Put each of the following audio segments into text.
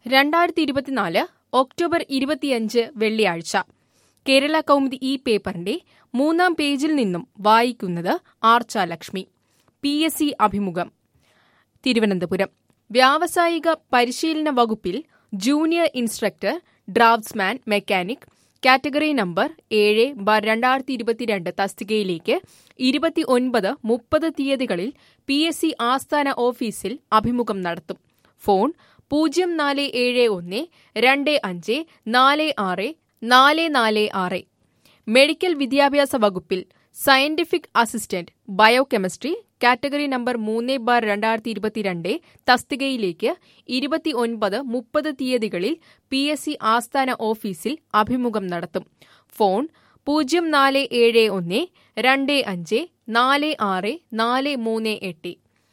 രണ്ടായിരത്തി ഇരുപത്തിനാല് ഒക്ടോബർ ഇരുപത്തിയഞ്ച് വെള്ളിയാഴ്ച കേരള കൗമുദി ഈ പേപ്പറിന്റെ മൂന്നാം പേജിൽ നിന്നും വായിക്കുന്നത് Archa Lakshmi P S C അഭിമുഖം തിരുവനന്തപുരം വ്യാവസായിക പരിശീലന വകുപ്പിൽ junior instructor draftsman mechanic category number ഏഴ് ബാർ രണ്ടായിരത്തി ഇരുപത്തിരണ്ട് തസ്തികയിലേക്ക് ഇരുപത്തിയൊൻപത് മുപ്പത് തീയതികളിൽ പി എസ് സി ആസ്ഥാന ഓഫീസിൽ അഭിമുഖം നടത്തും ഫോൺ പൂജ്യം നാല് ഏഴ് ഒന്ന് രണ്ട് അഞ്ച് നാല് ആറ് നാല് നാല് ആറ് മെഡിക്കൽ വിദ്യാഭ്യാസ വകുപ്പിൽ scientific assistant biochemistry category number മൂന്ന് ബാർ രണ്ടായിരത്തി ഇരുപത്തിരണ്ട് തസ്തികയിലേക്ക് ഇരുപത്തിയൊൻപത് മുപ്പത് തീയതികളിൽ പി എസ് സി ആസ്ഥാന ഓഫീസിൽ അഭിമുഖം നടത്തും ഫോൺ പൂജ്യം നാല് ഏഴ് ഒന്ന് രണ്ട് അഞ്ച് നാല് ആറ് നാല് മൂന്ന് എട്ട്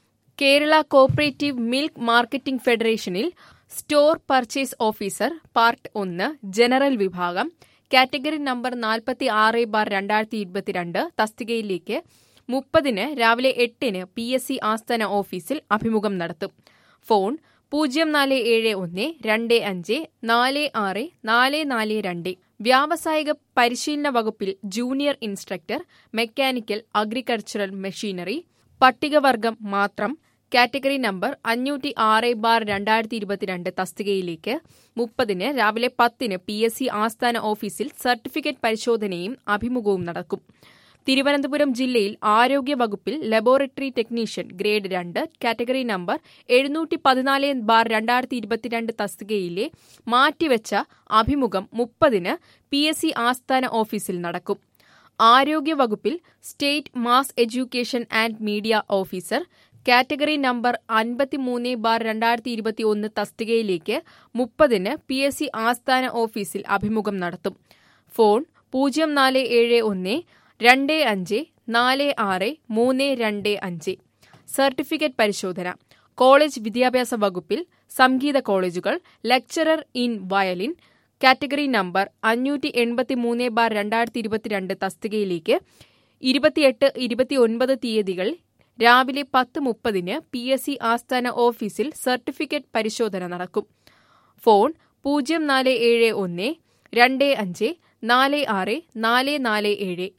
കേരള കോപ്പറേറ്റീവ് മിൽക്ക് മാർക്കറ്റിംഗ് ഫെഡറേഷനിൽ സ്റ്റോർ പർച്ചേസ് ഓഫീസർ പാർട്ട് ഒന്ന് ജനറൽ വിഭാഗം കാറ്റഗറി നമ്പർ നാൽപ്പത്തി ആറ് ബാർ രണ്ടായിരത്തി ഇരുപത്തിരണ്ട് തസ്തികയിലേക്ക് മുപ്പതിന് രാവിലെ എട്ടിന് പി എസ് സി ആസ്ഥാന ഓഫീസിൽ അഭിമുഖം നടത്തും ഫോൺ പൂജ്യം നാല് ഏഴ് ഒന്ന് രണ്ട് അഞ്ച് നാല് ആറ് നാല് നാല് രണ്ട് വ്യാവസായിക പരിശീലന വകുപ്പിൽ junior instructor mechanical agricultural machinery പട്ടികവർഗം മാത്രം കാറ്റഗറി നമ്പർ അഞ്ഞൂറ്റി ആറ് ബാർ രണ്ടായിരത്തി ഇരുപത്തിരണ്ട് തസ്തികയിലേക്ക് മുപ്പതിന് രാവിലെ പത്തിന് പി എസ് സി ആസ്ഥാന ഓഫീസിൽ സർട്ടിഫിക്കറ്റ് പരിശോധനയും അഭിമുഖവും നടക്കും തിരുവനന്തപുരം ജില്ലയിൽ ആരോഗ്യ വകുപ്പിൽ ലബോറട്ടറി ടെക്നീഷ്യൻ ഗ്രേഡ് രണ്ട് കാറ്റഗറി നമ്പർ എഴുന്നൂറ്റി പതിനാല് ബാർ രണ്ടായിരത്തി ഇരുപത്തിരണ്ട് തസ്തികയിലെ മാറ്റിവെച്ച അഭിമുഖം മുപ്പതിന് പി എസ് സി ആസ്ഥാന ഓഫീസിൽ നടക്കും ആരോഗ്യ വകുപ്പിൽ state mass education and media officer category number അൻപത്തിമൂന്ന് ബാർ രണ്ടായിരത്തി ഇരുപത്തി ഒന്ന് തസ്തികയിലേക്ക് മുപ്പതിന് പി എസ് സി ആസ്ഥാന ഓഫീസിൽ അഭിമുഖം നടത്തും ഫോൺ പൂജ്യം നാല് ഏഴ് ഒന്ന് രണ്ട് അഞ്ച് നാല് ആറ് മൂന്ന് രണ്ട് അഞ്ച് സർട്ടിഫിക്കറ്റ് പരിശോധന കോളേജ് വിദ്യാഭ്യാസ വകുപ്പിൽ സംഗീത കോളേജുകൾ lecturer in violin category number അഞ്ഞൂറ്റി എൺപത്തി മൂന്ന് ബാർ രണ്ടായിരത്തി ഇരുപത്തിരണ്ട് തസ്തികയിലേക്ക് ഇരുപത്തിയെട്ട് ഇരുപത്തിയൊൻപത് തീയതികൾ രാവിലെ പത്ത് മുപ്പതിന് പി എസ് സി ആസ്ഥാന ഓഫീസിൽ സർട്ടിഫിക്കറ്റ് പരിശോധന നടക്കും ഫോൺ പൂജ്യം നാല് ഏഴ് ഒന്ന് രണ്ട് അഞ്ച് നാല് ആറ് നാല് നാല് ഏഴ്